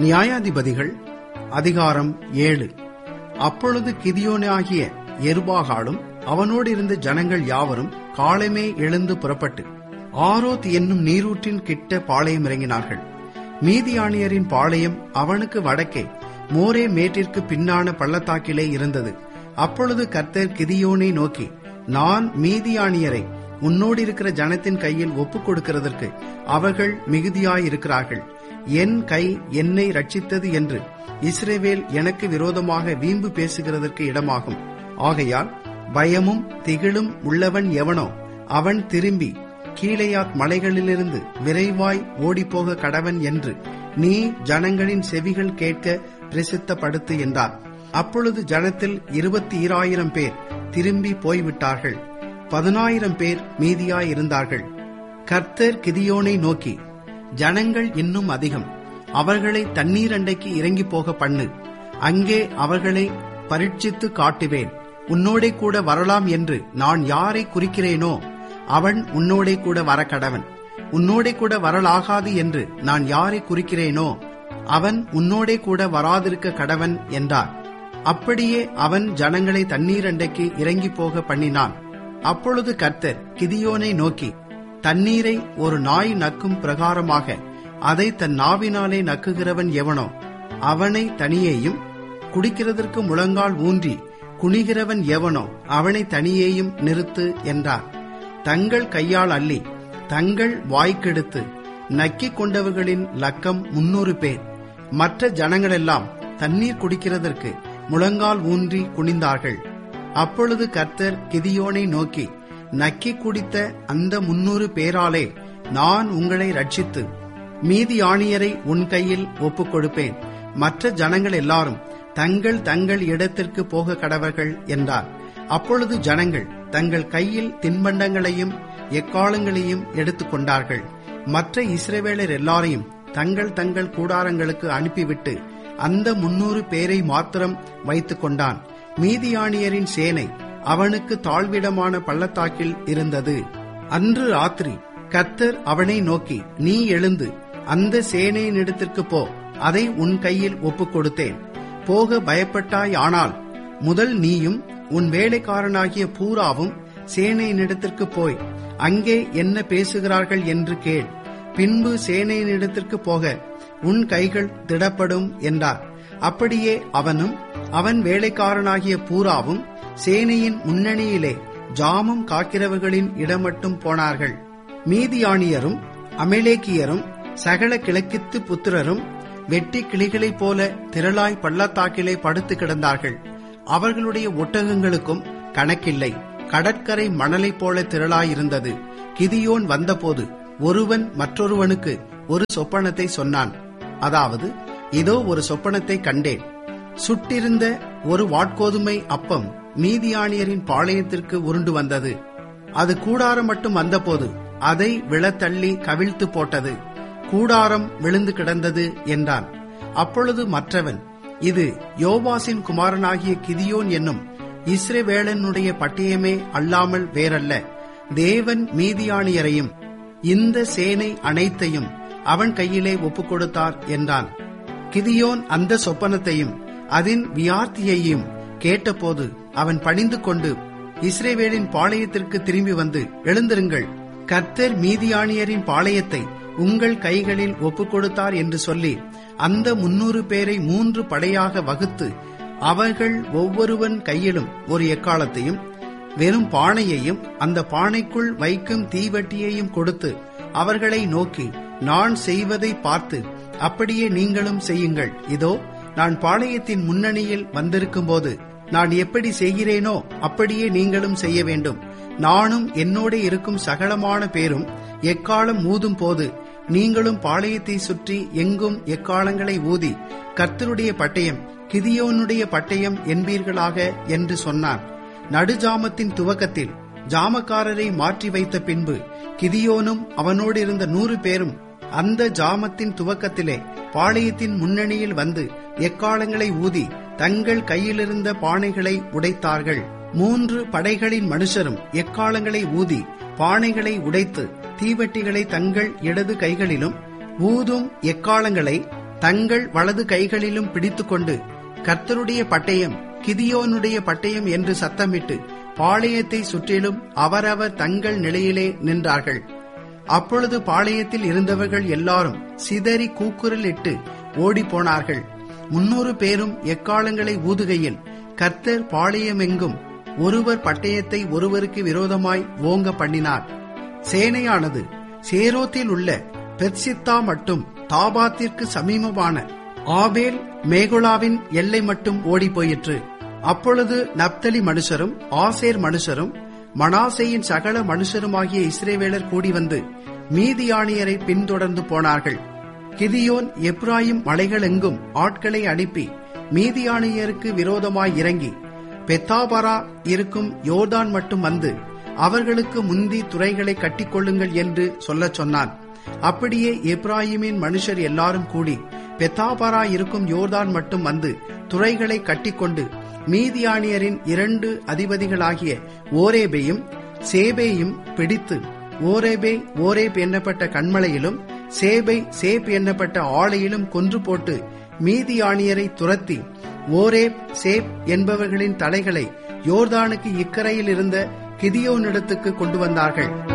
நியாயாதிபதிகள் அதிகாரம் ஏழு அப்பொழுது கிதியோனாகிய எருபாகாலும் அவனோடு இருந்த ஜனங்கள் யாவரும் காலமே எழுந்து புறப்பட்டு ஆரோத் என்னும் நீரூற்றின் கிட்ட பாளையம் இறங்கினார்கள் மீதியானியரின் பாளையம் அவனுக்கு வடக்கே மோரே மேட்டிற்கு பின்னான பள்ளத்தாக்கிலே இருந்தது அப்பொழுது கர்த்தர் கிதியோனை நோக்கி நான் மீதியானியரை உன்னோடு இருக்கிற ஜனத்தின் கையில் ஒப்புக் கொடுக்கிறதற்கு அவர்கள் மிகுதியாயிருக்கிறார்கள் என் கை என்னை ரட்சித்தது என்று இஸ்ரேவேல் எனக்கு விரோதமாக வீம்பு பேசுகிறதற்கு இடமாகும் ஆகையால் பயமும் திகிலும் உள்ளவன் எவனோ அவன் திரும்பி கீழையாத் மலைகளிலிருந்து விரைவாய் ஓடிப்போக கடவன் என்று நீ ஜனங்களின் செவிகள் கேட்க பிரசித்தப்படுத்து என்றார் அப்பொழுது ஜனத்தில் இருபத்தி ஈராயிரம் பேர் திரும்பி போய்விட்டார்கள் பதினாயிரம் பேர் மீதியாயிருந்தார்கள் கர்த்தர் கிதியோனை நோக்கி ஜனங்கள் இன்னும் அதிகம் அவர்களை தண்ணீர் அண்டைக்கு இறங்கி போக பண்ணு அங்கே அவர்களை பரீட்சித்து காட்டுவேன் உன்னோடே கூட வரலாம் என்று நான் யாரை குறிக்கிறேனோ அவன் உன்னோடே கூட வர கடவன் உன்னோடே கூட வரலாகாது என்று நான் யாரை குறிக்கிறேனோ அவன் உன்னோடே கூட வராதிருக்க கடவன் என்றார் அப்படியே அவன் ஜனங்களை தண்ணீர் அண்டைக்கு இறங்கி போக பண்ணினான் அப்பொழுது கர்த்தர் கிதியோனை நோக்கி தண்ணீரை ஒரு நாய் நக்கும் பிரகாரமாக அதை தன் நாவினாலே நக்குகிறவன் எவனோ அவனை தனியேயும் குடிக்கிறதற்கு முழங்கால் ஊன்றி குனிகிறவன் எவனோ அவனை தனியேயும் நிறுத்து என்றார் தங்கள் கையால் அள்ளி தங்கள் வாய்க்கெடுத்து நக்கிக் கொண்டவர்களின் லக்கம் முன்னூறு பேர் மற்ற ஜனங்களெல்லாம் தண்ணீர் குடிக்கிறதற்கு முழங்கால் ஊன்றி குனிந்தார்கள் அப்பொழுது கர்த்தர் கிதியோனை நோக்கி நக்கி குடித்த அந்த முன்னூறு பேராலே நான் உங்களை ரட்சித்து மீதி ஆணியரை உன் கையில் ஒப்புக் கொடுப்பேன் மற்ற ஜனங்கள் எல்லாரும் தங்கள் தங்கள் இடத்திற்கு போக கடவர்கள் என்றார் அப்பொழுது ஜனங்கள் தங்கள் கையில் தின்பண்டங்களையும் எக்காலங்களையும் எடுத்துக்கொண்டார்கள் மற்ற இஸ்ரேவேலர் எல்லாரையும் தங்கள் தங்கள் கூடாரங்களுக்கு அனுப்பிவிட்டு அந்த முன்னூறு பேரை மாத்திரம் வைத்துக் கொண்டான் மீதியானியரின் சேனை அவனுக்கு தாழ்விடமான பள்ளத்தாக்கில் இருந்தது அன்று ராத்திரி கர்த்தர் அவனை நோக்கி நீ எழுந்து அந்த சேனையினிடத்திற்கு போ அதை உன் கையில் ஒப்புக் கொடுத்தேன் போக பயப்பட்டாய் ஆனால் முதல் நீயும் உன் வேலைக்காரனாகிய பூராவும் சேனையினிடத்திற்கு போய் அங்கே என்ன பேசுகிறார்கள் என்று கேள் பின்பு சேனையினிடத்திற்கு போக உன் கைகள் திடப்படும் என்றார் அப்படியே அவனும் அவன் வேலைக்காரனாகிய பூராவும் சேனையின் முன்னணியிலே ஜாமம் காக்கிறவர்களின் இடமட்டும் போனார்கள் மீதியானியரும் அமலேக்கியரும் சகல கிழக்கித்து புத்திரரும் வெட்டி கிளிகளைப் போல திரளாய் பள்ளத்தாக்கிலே படுத்து கிடந்தார்கள் அவர்களுடைய ஒட்டகங்களுக்கும் கணக்கில்லை கடற்கரை மணலைப் போல திரளாயிருந்தது கிதியோன் வந்தபோது ஒருவன் மற்றொருவனுக்கு ஒரு சொப்பனத்தை சொன்னான் அதாவது இதோ ஒரு சொப்பனத்தை கண்டேன் சுட்டிருந்த ஒரு வாட்கோதுமை அப்பம் மீதியானியரின் பாளையத்திற்கு உருண்டு வந்தது அது கூடாரம் மட்டும் வந்தபோது அதை விழத்தள்ளி கவிழ்த்து போட்டது கூடாரம் விழுந்து கிடந்தது என்றான் அப்பொழுது மற்றவன் இது யோவாசின் குமாரனாகிய கிதியோன் என்னும் இஸ்ரேவேலனுடைய பட்டயமே அல்லாமல் வேறல்ல தேவன் மீதியானியரையும் இந்த சேனை அனைத்தையும் அவன் கையிலே ஒப்புக் கொடுத்தார் என்றான் கிதியோன் அந்த சொப்பனத்தையும் அதன் வியார்த்தியையும் கேட்டபோது அவன் பணிந்து கொண்டு இஸ்ரேவேலின் பாளையத்திற்கு திரும்பி வந்து எழுந்திருங்கள் கர்த்தர் மீதியானியரின் பாளையத்தை உங்கள் கைகளில் ஒப்புக் கொடுத்தார் என்று சொல்லி அந்த முன்னூறு பேரை மூன்று படையாக வகுத்து அவர்கள் ஒவ்வொருவன் கையிலும் ஒரு எக்காலத்தையும் வெறும் பானையையும் அந்த பானைக்குள் வைக்கும் தீவட்டியையும் கொடுத்து அவர்களை நோக்கி நான் செய்வதை பார்த்து அப்படியே நீங்களும் செய்யுங்கள் இதோ நான் பாளையத்தின் முன்னணியில் வந்திருக்கும் போது நான் எப்படி செய்கிறேனோ அப்படியே நீங்களும் செய்ய வேண்டும் நானும் என்னோட இருக்கும் சகலமான பேரும் எக்காலம் ஊதும் போது நீங்களும் பாளையத்தை சுற்றி எங்கும் எக்காலங்களை ஊதி கர்த்தருடைய பட்டயம் கிதியோனுடைய பட்டயம் என்பீர்களாக என்று சொன்னான் நடுஜாமத்தின் துவக்கத்தில் ஜாமக்காரரை மாற்றி வைத்த பின்பு கிதியோனும் அவனோடு இருந்த நூறு பேரும் அந்த ஜாமத்தின் துவக்கத்திலே பாளையத்தின் முன்னணியில் வந்து எக்காலங்களை ஊதி தங்கள் கையிலிருந்த பானைகளை உடைத்தார்கள் மூன்று படைகளின் மனுஷரும் எக்காலங்களை ஊதி பானைகளை உடைத்து தீவட்டிகளை தங்கள் இடது கைகளிலும் ஊதும் எக்காலங்களை தங்கள் வலது கைகளிலும் பிடித்துக்கொண்டு கர்த்தருடைய பட்டயம் கிதியோனுடைய பட்டயம் என்று சத்தமிட்டு பாளையத்தை சுற்றிலும் அவரவர் தங்கள் நிலையிலே நின்றார்கள் அப்பொழுது பாளையத்தில் இருந்தவர்கள் எல்லாரும் சிதறி கூக்குரலிட்டு ஓடிப்போனார்கள் முன்னூறு பேரும் எக்காலங்களை ஊதுகையில் கர்த்தர் பாளையமெங்கும் ஒருவர் பட்டயத்தை ஒருவருக்கு விரோதமாய் ஓங்க பண்ணினார் சேனையானது சேரோத்தில் உள்ள பெர்சித்தா மட்டும் தாபாத்திற்கு சமீபமான ஆபேல் மேகுலாவின் எல்லை மட்டும் ஓடிப்போயிற்று அப்பொழுது நப்தலி மனுஷரும் ஆசேர் மனுஷரும் மனாசையின் சகல மனுஷருமாகிய இஸ்ரேவேலர் கூடி வந்து மீதியானியரை பின்தொடர்ந்து போனார்கள் கிதியோன் எப்ராயிம் மலைகளெங்கும் ஆட்களை அனுப்பி மீதியானியருக்கு விரோதமாய் இறங்கி பெத்தாபரா இருக்கும் யோர்தான் மட்டும் வந்து அவர்களுக்கு முந்தி துறைகளை கட்டிக்கொள்ளுங்கள் என்று சொல்லச் சொன்னான் அப்படியே எப்ராஹிமின் மனுஷர் எல்லாரும் கூடி பெத்தாபரா இருக்கும் யோர்தான் மட்டும் வந்து துறைகளை கட்டிக்கொண்டு மீதியானியரின் இரண்டு அதிபதிகளாகிய ஓரேபையும் சேபேயும் பிடித்து ஓரேபே ஓரேப் எண்ணப்பட்ட கண்மலையிலும் சேபை சேப் எண்ணப்பட்ட ஆலையிலும் கொன்று போட்டு மீதியானியரை துரத்தி ஓரேப் சேப் என்பவர்களின் தலைகளை யோர்தானுக்கு இக்கரையில் இருந்த கிதியோனிடத்துக்கு கொண்டு வந்தார்கள்